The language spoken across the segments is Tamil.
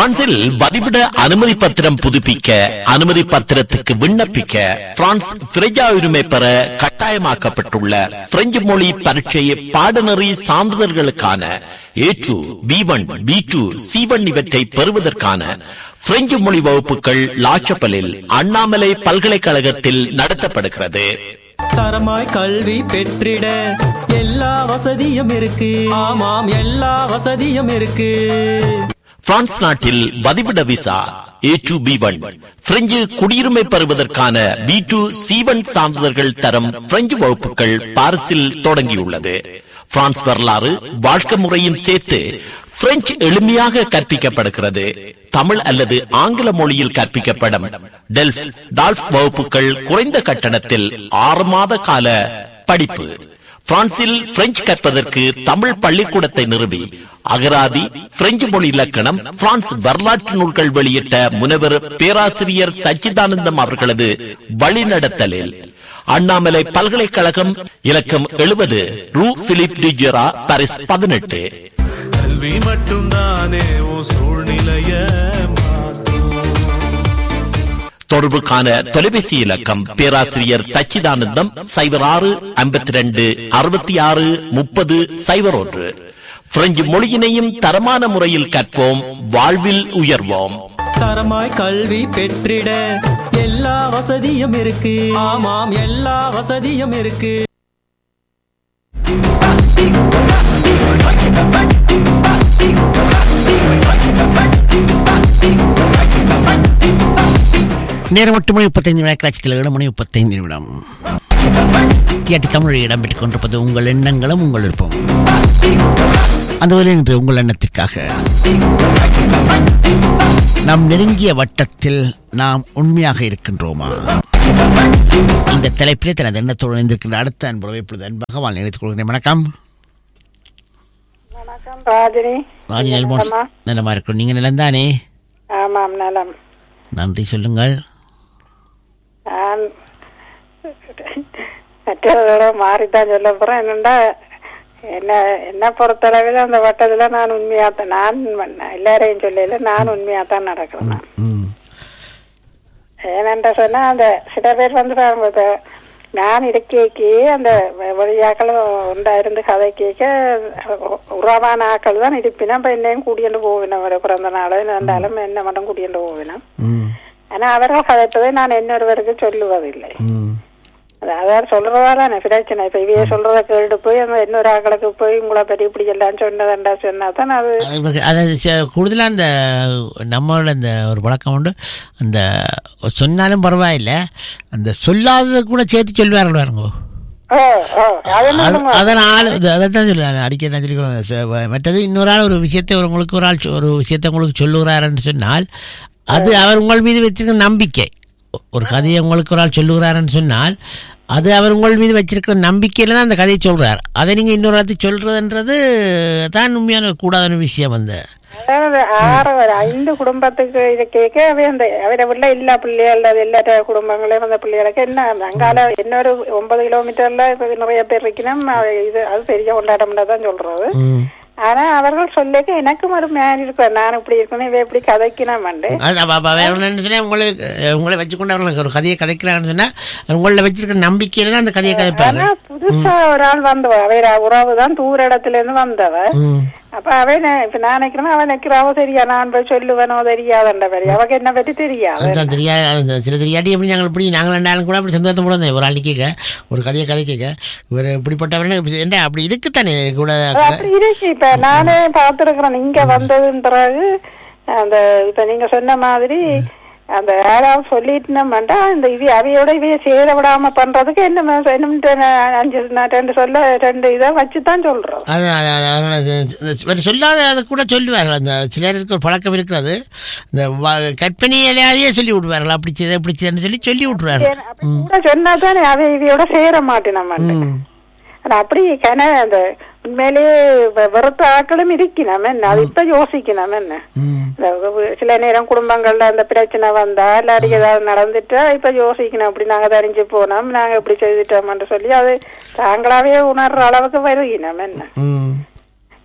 பிரான்சில் வதிவிட அனுமதி பத்திரம் புதுப்பிக்க அனுமதி பத்திரத்துக்கு விண்ணப்பிக்க பிரான்ஸ் திரையா உரிமை பெற கட்டாயமாக்கப்பட்டுள்ள பிரெஞ்சு மொழி பரீட்சை பாடநெறி சான்றிதழ்களுக்கான A two B one B two C one இவற்றை பெறுவதற்கான பிரெஞ்சு மொழி வகுப்புகள் லாச்சப்பலில் அண்ணாமலை பல்கலைக்கழகத்தில் நடத்தப்படுகிறது தரமாய் கல்வி பெற்றிட எல்லா வசதியும் இருக்கு ஆமாம் எல்லா வசதியும் இருக்கு பிரான்ஸ் நாட்டில் வதிவிட visa A two B one French குடியுரிமை பெறுவதற்கான பி டூ சி ஒன் சான்றிதழ்கள் தரம் பிரெஞ்சு வகுப்புகள் பாரிஸில் தொடங்கியுள்ளது பிரான்ஸ் வரலாறு வாழ்க்கை முறையும் சேர்த்து பிரெஞ்சு எளிமையாக கற்பிக்கப்படுகிறது தமிழ் அல்லது ஆங்கில மொழியில் கற்பிக்கப்படும் டெல்ஃப் டால்ஃப் வகுப்புகள் குறைந்த கட்டணத்தில் ஆறு மாத கால படிப்பு பிரான்சில் பிரெஞ்சு கற்பதற்கு தமிழ் பள்ளிக்கூடத்தை நிறுவி அகராதி பிரெஞ்சு மொழி இலக்கணம் பிரான்ஸ் வரலாற்று நூல்கள் வெளியிட்ட முனைவர் பேராசிரியர் சச்சிதானந்தம் அவர்களது வழிநடத்தலில் அண்ணாமலை பல்கலைக்கழகம் இலக்கம் எழுபது ரூ பிலிப் டிஜெரா பாரிஸ் பதினெட்டு கல்வி மட்டும்தானே உன் சூழ்நிலைய தொடர்புக்கான தொலைபேசி இலக்கம் பேராசிரியர் சச்சிதானந்தம் சைபர் ஆறு ஐம்பத்தி ரெண்டு அறுபத்தி ஆறு முப்பது சைபர் ஒன்று பிரெஞ்சு மொழியினையும் தரமான முறையில் கற்போம் வாழ்வில் உயர்வோம் தரமாய் கல்வி பெற்றிட எல்லா வசதியும் இருக்கு ஆமாம் எல்லா வசதியும் இருக்கு நேரம் எட்டு மணி முப்பத்தைந்து வினாடி கலாச்சத்தில் ஏழு மணி முப்பத்தைந்து நிமிடம் கேட்டு தமிழில் இடம்பெற்றுக் கொண்டிருப்பது உங்கள் எண்ணங்களும் உங்கள் விருப்பம் அந்த வகையில் இன்று உங்கள் எண்ணத்திற்காக நம் நெருங்கிய வட்டத்தில் நாம் உண்மையாக இருக்கின்றோமா இந்த தலைப்பிலே தனது எண்ணத்தோடு இணைந்திருக்கின்ற அடுத்த அன்புறவை இப்பொழுது அன்பாக வாழ் நினைத்துக் கொள்கிறேன் வணக்கம் வணக்கம் ராஜினி ராஜி நல்மோன் நலமா? நலமா இருக்கிறோம் நீங்க நிலந்தானே ஆமாம் நலம் நன்றி சொல்லுங்கள் நான் மற்றவர்களோட மாறித்தான் சொல்ல போறேன் என்னண்டா என்ன என்ன பொறுத்தளவில் அந்த வட்டத்துல நான் உண்மையாத்தான் நான் பண்ண- எல்லாரையும் சொல்லல நான் உண்மையாத்தான் நடக்கிறேன் நான் ம் ஏனென்ற சொன்னா அந்த சில பேர் வந்து பாருங்க இப்ப நான் இருக்கைக்கு அந்த வழியாக்கள் உண்டா இருந்து கதை கேட்க உறவான ஆக்கள் தான் இருப்பினா இப்ப என்னையும் கூட்டிட்டு போவினோம் ஒரு பிறந்த நாள் இருந்தாலும் என்ன மட்டும் கூட்டிட்டு போவினோம் ம் ஆனா அவர்கள் கதைப்பதை நான் இன்னொருவருக்கு சொல்லுவதில்லை ம் அது அதாவது சொல்றதால பிரச்சனை இப்ப இவைய சொல்றத கேட்டு போய் அந்த இன்னொரு ஆக்களுக்கு போய் உங்களை பற்றி இப்படி எல்லாம் சொன்னதண்டா சொன்னா தான் அது இவங்க- அது ச- கூடுதலா அந்த நம்மளோட அந்த ஒரு வழக்கம் உண்டு அந்த சொன்னாலும் பரவாயில்லை அந்த சொல்லாததை கூட சேர்த்து சொல்லுவார்கள் பாருங்க ஓ ஓ அது அது- என்னங்க? அதனால் இது- அதைத்தான் சொல்லுவாங்க அடிக்கடி நான் சொல்லிக்கிறேன் ச- மற்றது இன்னொரு ஆள் ஒரு விஷயத்தை ஒரு உங்களுக்கு ஒரு ஆள் சொ- ஒரு விஷயத்தை உங்களுக்கு சொல்லுகிறாருன்னு சொன்னால் அது அவர் உங்கள் மீது வச்சிருக்கிற நம்பிக்கை ஒரு கதையை உங்களுக்கு ஒரு ஆள் சொல்லுகிறாருன்னு சொன்னால் அது அவர் உங்கள் மீது வச்சிருக்கிற நம்பிக்கையில தான் அந்த கதையை சொல்றார் அதை நீங்க இன்னொரு ஆளுக்கு சொல்றதுன்றது தான் உண்மையான கூடாத விஷயம் அந்த அதாவது ஆறு ஒரு ஐந்து குடும்பத்துக்கு இது கேட்க அவை அந்த அவரை உள்ள எல்லா பிள்ளைகள் அது எல்லா குடும்பங்களையும் அந்த பிள்ளைகளுக்கு என்ன அங்கால இன்னொரு ஒன்பது கிலோமீட்டர்ல இப்ப நிறைய பேர் இருக்கணும் அது இது அது பெரிய கொண்டாட்டம் தான் சொல்றது ம். ஆனா அவர்கள் சொல்லிக்க எனக்கும் ஒரு மேன் இருக்கும் நான் இப்படி இருக்கணும் இவ இப்படி கதைக்கணும் அது அப்ப- அப்ப வேற ஒண்ணு என்ன சொன்னா, உங்களை அஹ், உங்களை வச்சுக்கொண்டு அவர்களுக்கு ஒரு கதையை கதைக்கிறாங்கன்னு சொன்னா உங்களை வச்சிருக்கிற நம்பிக்கையில தான் அந்த கதையை கதைப்பாரு ஆனா புதுசா ஒரு ஆள் வந்தவ அவ உறவு தான் தூர இடத்துல இருந்து வந்தவ ம். அப்ப அவன் இப்ப நான் நினைக்கிறேன் அவன் நிக்கிறாவோ தெரியா நான் போய் சொல்லுவனோ தெரியாதண்ட மாதிரி அவக்கு என்ன பத்தி தெரியாது அதுதான் தெரியாது அது சில தெரியாட்டி எப்படி நாங்கள் இப்படி நாங்கள் ரெண்டாலும் கூட அப்படி சந்தோஷம் போட ஒரு ஆள் கேட்க ஒரு கதையை கதை கேட்க இவர் இப்படிப்பட்டவர் என்ன அப்படி இருக்குத்தானே கூட அப்படி இருக்கு இப்ப நானே பார்த்திருக்கிறேன் இங்க வந்ததுன்னு பிறகு அந்த இப்ப நீங்க சொன்ன மாதிரி அந்த யாராவது சொல்லிட்டு நம்மண்டா இந்த இவி அவையோட இவைய சேர விடாம பண்றதுக்கு என்ன ம- இன்னும் நான் அஞ்சு நான் ரெண்டு சொல்ல ரெண்டு இதை வச்சுதான் சொல்றோம் அது அது- அது- அது- அது- வேற சொல்லாத அதை கூட சொல்லுவார்கள் அந்த சிலருக்கு ஒரு பழக்கம் இருக்கிறது இந்த வ- கற்பனையிலேயே சொல்லி விடுவார்கள் அப்படி செய்த இப்படி செய்தன்னு சொல்லி சொல்லி விட்டுருவார்கள் அப்படி கூட சொன்னா தானே அவை இவையோட சேர மாட்டேன் நம்ம ஆனா அப்படி கன அந்த உண்மையிலேயே வெ- வெறுத்த ஆக்களும் இருக்கணும் என்ன அது இப்ப யோசிக்கணும் என்ன இந்த வ- சில நேரம் குடும்பங்கள்ல அந்த பிரச்சனை வந்தா இல்லாட்டி ஏதாவது நடந்துட்டா இப்ப யோசிக்கணும் அப்படி நாங்க தெரிஞ்சு போனோம் நாங்க இப்படி செய்துட்டோம்னு சொல்லி அது தாங்களாவே உணர்ற அளவுக்கு வருகினோம் என்ன ம்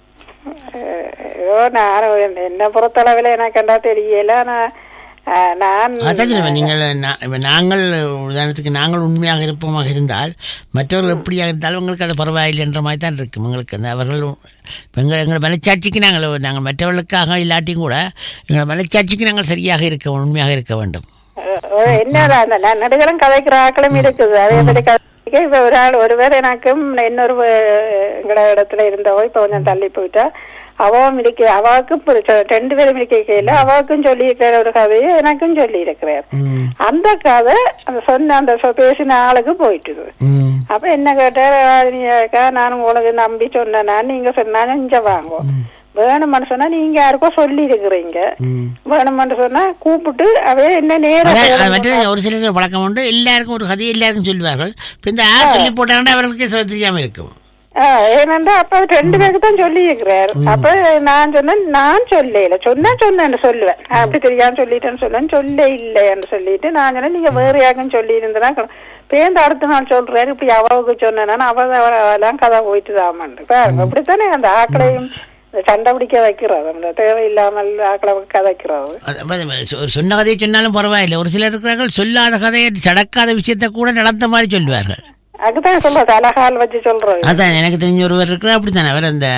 அஹ், ஐயோ நான் என்ன பொறுத்தளவில் எனக்கு கண்டா தெரியல நான் அஹ், நான் அதான் சொல்லுவேன் நீங்கள் நா- இப்ப நாங்கள் உதாரணத்துக்கு நாங்கள் உண்மையாக இருப்போமாக இருந்தால் மற்றவர்கள் எப்படியாக இருந்தாலும் உங்களுக்கு அது பரவாயில்லை என்ற மாதிரி தான் இருக்கும் உங்களுக்கு அந்த அவர்கள் இப்ப எங்கள் எங்கள் மனச்சாட்சிக்கு நாங்கள் நாங்கள் மற்றவர்களுக்காக இல்லாட்டியும் கூட எங்கள் மனச்சாட்சிக்கு நாங்கள் சரியாக இருக்க உண்மையாக இருக்க வேண்டும் அஹ், என்னடா அந்த ந- நடுகளும் கதைக்கிற ஆக்களும் இருக்குது அதே மாதிரி கதைக்க இப்ப ஒரு ஆள் ஒருவர் எனக்கும் இன்னொரு அஹ், எங்கட இடத்துல இருந்தவோ இப்ப கொஞ்சம் தள்ளி போயிட்டா அவவும் இருக்க அவாவுக்கும் இப்ப சொ- ரெண்டு பேரும் இருக்கையில அவாவுக்கும் சொல்லி இருக்கிற ஒரு கதையை எனக்கும் சொல்லி இருக்கிறார் அந்த கதை அந்த சொன்ன அந்த சொ- பேசின ஆளுக்கு போயிட்டுது ம் அப்ப என்ன கேட்டார் அக்கா நான் உங்களுக்கு நம்பி சொன்னேன்னா நீங்க சொன்னா இங்க வாங்க வேணும்னு சொன்னா நீங்க யாருக்கோ சொல்லி இருக்கிறீங்க வேணும்னு சொன்னா கூப்பிட்டு அவே என்ன அதான் அது நேரம் மற்றது ஒரு சிலருக்கு பழக்கம் உண்டு எல்லாருக்கும் ஒரு கதையை எல்லாருக்கும் சொல்லுவார்கள் இப்போ இந்த ஆர் சொல்லி போட்டாங்கன்னா அவர்களுக்கு சொ- தெரியாம இருக்கும் ஏனண்டா அப்ப ரெண்டு பேருக்கு தான் சொல்லி இருக்கிறார் அப்ப நான் சொன்னேன் நான் சொல்லல சொன்னா சொன்னேன்னு சொல்லுவேன் நான் அப்படி தெரியாம சொல்லிட்டேன்னு சொல்லுவேன் சொல்ல இல்லைன்னு சொல்லிட்டு நான் சொன்னேன் நீங்க வேற யாருக்கும் சொல்லி இருந்தனா பேருந்து அடுத்த நாள் சொல்றாரு இப்படி அவவுக்கு சொன்னேன்னா அவ அவெல்லாம் கதை போயிட்டு தான் பாருங்க அப்படித்தானே அந்த ஆக்களையும் சண்டை பிடிக்க வைக்கிறது அந்த தேவையில்லாமல் ஆக்களை கதைக்கிறது அது- அது சொ- சொன்ன கதையை சொன்னாலும் பரவாயில்லை ஒரு சிலர் இருக்கிறார்கள் சொல்லாத கதையை நடக்காத விஷயத்தை கூட நடந்த மாதிரி சொல்லுவார்கள் அதுதான் சொல்றது அழகால் வச்சு சொல்றது அதான் எனக்கு தெரிஞ்ச ஒருவர் இருக்கிறார் அப்படித்தானே அவர் அந்த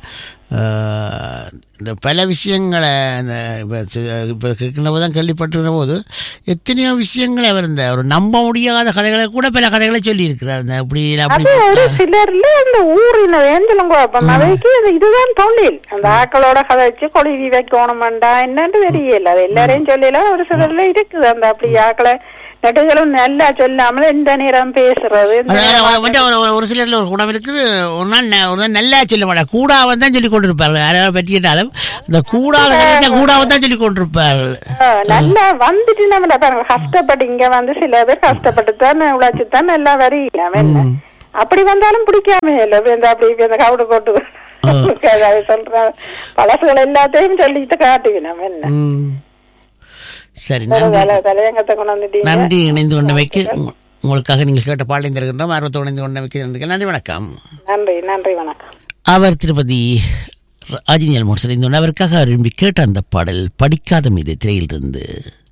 அஹ், இந்த பல விஷயங்களை அந்த இப்போ இப்போ கேட்கிற போது தான் கேள்விப்பட்டிருக்கிற போது எத்தனையோ விஷயங்களை அவர் இந்த ஒரு நம்ப முடியாத கதைகளை கூட பல கதைகளை சொல்லியிருக்கிறார் இந்த அப்படி இல்ல அப்படி அது ஒரு சிலர்ல அந்த ஊரினர் ஏன் சொல்லுங்க அப்ப அவைக்கு இது- இதுதான் தொழில் அந்த ஆக்களோட கதைச்சு கொழுவி வைக்கணுமெண்டா என்னன்னு தெரியல அது எல்லாரையும் சொல்லல ஒரு சிலர்ல இருக்குது அந்த அப்படி ஆக்களை நடுகளும் நல்லா சொல்லாமல் எந்த நேரம் பேசுறது இந்த அதாவது நேரம் அவ- மற்ற ஒரு ஒரு சிலர்ல ஒரு குணம் இருக்குது ஒரு நாள் ந- ஒரு நாள் நல்லா சொல்ல மாட்டாங்க கூடாவன் தான் சொல்லி கொண்டிருப்பார்கள் யாராவது பற்றிட்டாலும் இந்த கூடாத கதையை கூடாவன் தான் சொல்லி கொண்டிருப்பார்கள் ஆ, நல்லா வந்துட்டு நம்ம பாருங்க கஷ்டப்பட்டு இங்க வந்து சில பேர் கஷ்டப்பட்டு தான் உழைச்சு தான் நல்லா வரீங்க என்ன அப்படி வந்தாலும் பிடிக்காம இல்ல இப்ப இந்த அப்படி இப்ப இந்த கவுடு போட்டு அதை சொல்ற பழசுகள் எல்லாத்தையும் சொல்லிட்டு காட்டுவேன் நம்ம என்ன ம். சரி ஒரு நன்றி தலை- தலையங்கத்தை கொண்டு வந்துட்டீங்க நன்றி இணைந்து கொண்டமைக்கு உங்க- உங்களுக்காக நீங்கள் கேட்ட பாடலை தருகின்றோம் ஆர்வத்தோடு இணைந்து கொண்டமைக்கு நன்றி நன்றி வணக்கம் நன்றி நன்றி வணக்கம் அவர் திருப்பதி ராஜினியல் மோசன் அவருக்காக விரும்பி கேட்ட அந்த பாடல் படிக்காத மீது திரையிலிருந்து